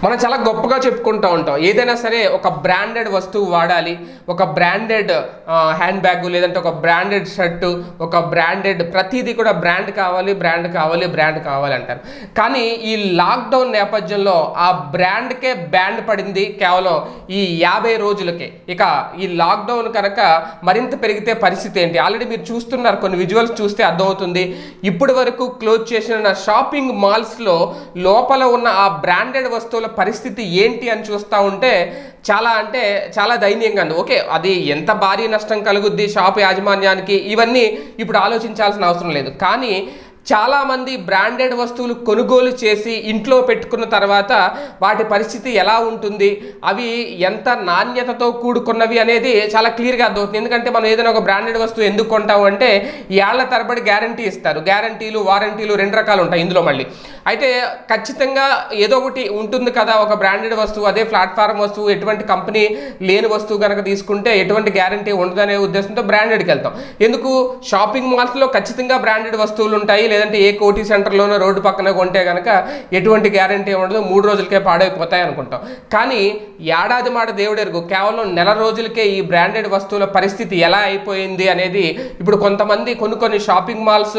మనం చాలా గొప్పగా చెప్పుకుంటూ ఉంటాం ఏదైనా సరే ఒక బ్రాండెడ్ వస్తువు వాడాలి ఒక బ్రాండెడ్ హ్యాండ్ బ్యాగ్ లేదంటే ఒక బ్రాండెడ్ షర్టు ఒక బ్రాండెడ్ ప్రతిదీ కూడా బ్రాండ్ కావాలి బ్రాండ్ కావాలి బ్రాండ్ కావాలి అంటారు కానీ ఈ లాక్డౌన్ నేపథ్యంలో ఆ బ్రాండ్కే బ్యాండ్ పడింది కేవలం ఈ యాభై రోజులకే ఇక ఈ లాక్డౌన్ కనుక మరింత పెరిగితే పరిస్థితి ఏంటి ఆల్రెడీ మీరు చూస్తున్నారు కొన్ని విజువల్స్ చూస్తే అర్థమవుతుంది ఇప్పటి వరకు క్లోజ్ చేసిన షాపింగ్ మాల్స్లో లోపల ఉన్న ఆ బ్రాండెడ్ వస్తువుల పరిస్థితి ఏంటి అని చూస్తూ ఉంటే చాలా అంటే చాలా దయనీయంగా ఉంది ఓకే అది ఎంత భారీ నష్టం కలుగుద్ది షాప్ యాజమాన్యానికి ఇవన్నీ ఇప్పుడు ఆలోచించాల్సిన అవసరం లేదు కానీ చాలామంది బ్రాండెడ్ వస్తువులు కొనుగోలు చేసి ఇంట్లో పెట్టుకున్న తర్వాత వాటి పరిస్థితి ఎలా ఉంటుంది అవి ఎంత నాణ్యతతో కూడుకున్నవి అనేది చాలా క్లియర్గా అర్థమవుతుంది ఎందుకంటే మనం ఏదైనా ఒక బ్రాండెడ్ వస్తువు ఎందుకు కొంటాం అంటే ఏళ్ల తరబడి గ్యారంటీ ఇస్తారు గ్యారంటీలు వారంటీలు రెండు రకాలు ఉంటాయి ఇందులో మళ్ళీ అయితే ఖచ్చితంగా ఏదో ఒకటి ఉంటుంది కదా ఒక బ్రాండెడ్ వస్తువు అదే ప్లాట్ఫామ్ వస్తువు ఎటువంటి కంపెనీ లేని వస్తువు కనుక తీసుకుంటే ఎటువంటి గ్యారంటీ ఉండదనే ఉద్దేశంతో బ్రాండెడ్కి వెళ్తాం ఎందుకు షాపింగ్ మాల్స్లో ఖచ్చితంగా బ్రాండెడ్ వస్తువులు ఉంటాయి లేదంటే ఏ కోటి సెంటర్లోనో రోడ్డు పక్కన కొంటే కనుక ఎటువంటి గ్యారంటీ ఉండదు మూడు రోజులకే పాడైపోతాయి అనుకుంటాం కానీ ఏడాది మాట దేవుడెరుగు కేవలం నెల రోజులకే ఈ బ్రాండెడ్ వస్తువుల పరిస్థితి ఎలా అయిపోయింది అనేది ఇప్పుడు కొంతమంది కొన్ని కొన్ని షాపింగ్ మాల్స్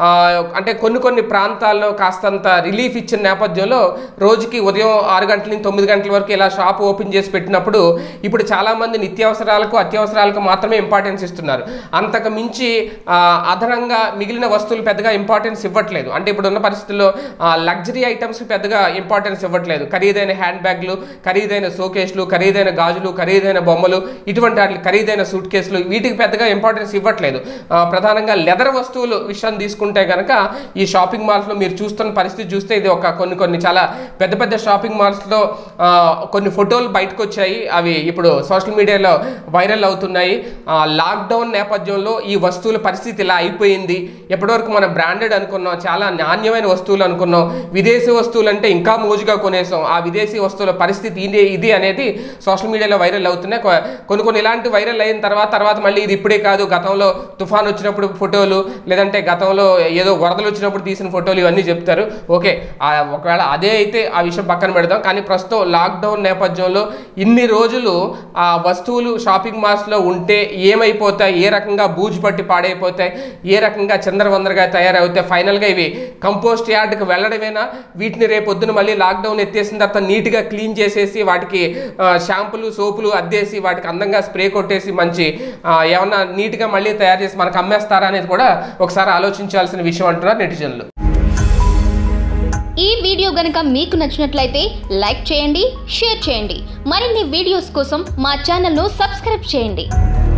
అంటే కొన్ని కొన్ని ప్రాంతాల్లో కాస్తంత రిలీఫ్ ఇచ్చిన నేపథ్యంలో రోజుకి ఉదయం ఆరు గంటల నుంచి తొమ్మిది గంటల వరకు ఇలా షాప్ ఓపెన్ చేసి పెట్టినప్పుడు ఇప్పుడు చాలామంది నిత్యావసరాలకు అత్యవసరాలకు మాత్రమే ఇంపార్టెన్స్ ఇస్తున్నారు అంతకు మించి ఆ, అదనంగా మిగిలిన వస్తువులు పెద్దగా ఇంపార్టెన్స్ ఇవ్వట్లేదు అంటే ఇప్పుడు ఉన్న పరిస్థితుల్లో లగ్జరీ ఐటమ్స్ పెద్దగా ఇంపార్టెన్స్ ఇవ్వట్లేదు ఖరీదైన హ్యాండ్ బ్యాగ్లు ఖరీదైన షోకేస్లు ఖరీదైన గాజులు ఖరీదైన బొమ్మలు ఇటువంటి వాటి ఖరీదైన సూట్ కేసులు వీటికి పెద్దగా ఇంపార్టెన్స్ ఇవ్వట్లేదు ఆ, ప్రధానంగా లెదర్ వస్తువులు విషయం తీసుకుంటే కనుక ఈ షాపింగ్ మాల్స్లో మీరు చూస్తున్న పరిస్థితి చూస్తే ఇది ఒక కొన్ని కొన్ని చాలా పెద్ద పెద్ద షాపింగ్ మాల్స్లో ఆ, కొన్ని ఫోటోలు బయటకు వచ్చాయి అవి ఇప్పుడు సోషల్ మీడియాలో వైరల్ అవుతున్నాయి ఆ, లాక్డౌన్ నేపథ్యంలో ఈ వస్తువుల పరిస్థితి ఇలా అయిపోయింది ఎప్పటివరకు మనం బ్రాండెడ్ అనుకున్నాం చాలా నాణ్యమైన వస్తువులు అనుకున్నాం విదేశీ వస్తువులు అంటే ఇంకా మోజుగా కొనేసాం ఆ విదేశీ వస్తువుల పరిస్థితి ఇది ఇది అనేది సోషల్ మీడియాలో వైరల్ అవుతున్నాయి కొ- కొన్ని కొన్ని ఇలాంటి వైరల్ అయిన తర్వాత తర్వాత మళ్ళీ ఇది ఇప్పుడే కాదు గతంలో తుఫాన్ వచ్చినప్పుడు ఫోటోలు లేదంటే గతంలో ఏదో వరదలు వచ్చినప్పుడు తీసిన ఫోటోలు ఇవన్నీ చెప్తారు ఓకే ఆ ఒకవేళ అదే అయితే ఆ విషయం పక్కన పెడదాం కానీ ప్రస్తుతం లాక్డౌన్ నేపథ్యంలో ఇన్ని రోజులు ఆ వస్తువులు షాపింగ్ మాల్స్లో ఉంటే ఏమైపోతాయి ఏ రకంగా బూజు పట్టి పాడైపోతాయి ఏ రకంగా చందరవందరగా తయారవుతాయి ఫైనల్గా ఇవి కంపోస్ట్ యార్డ్కి వెళ్ళడమేనా వీటిని రేపు పొద్దున మళ్ళీ లాక్డౌన్ ఎత్తేసిన తర్వాత నీట్గా క్లీన్ చేసేసి వాటికి ఆ, షాంపులు సోపులు అద్దేసి వాటికి అందంగా స్ప్రే కొట్టేసి మంచి ఆ, ఏమన్నా నీట్గా మళ్ళీ తయారు చేసి మనకు అమ్మేస్తారా అనేది కూడా ఒకసారి ఆలోచించాల్సిన విషయం అంటున్నారు నెటిజన్లు ఈ వీడియో గనుక మీకు నచ్చినట్లయితే లైక్ చేయండి షేర్ చేయండి మరిన్ని వీడియోస్ కోసం మా ఛానల్ను సబ్స్క్రైబ్ చేయండి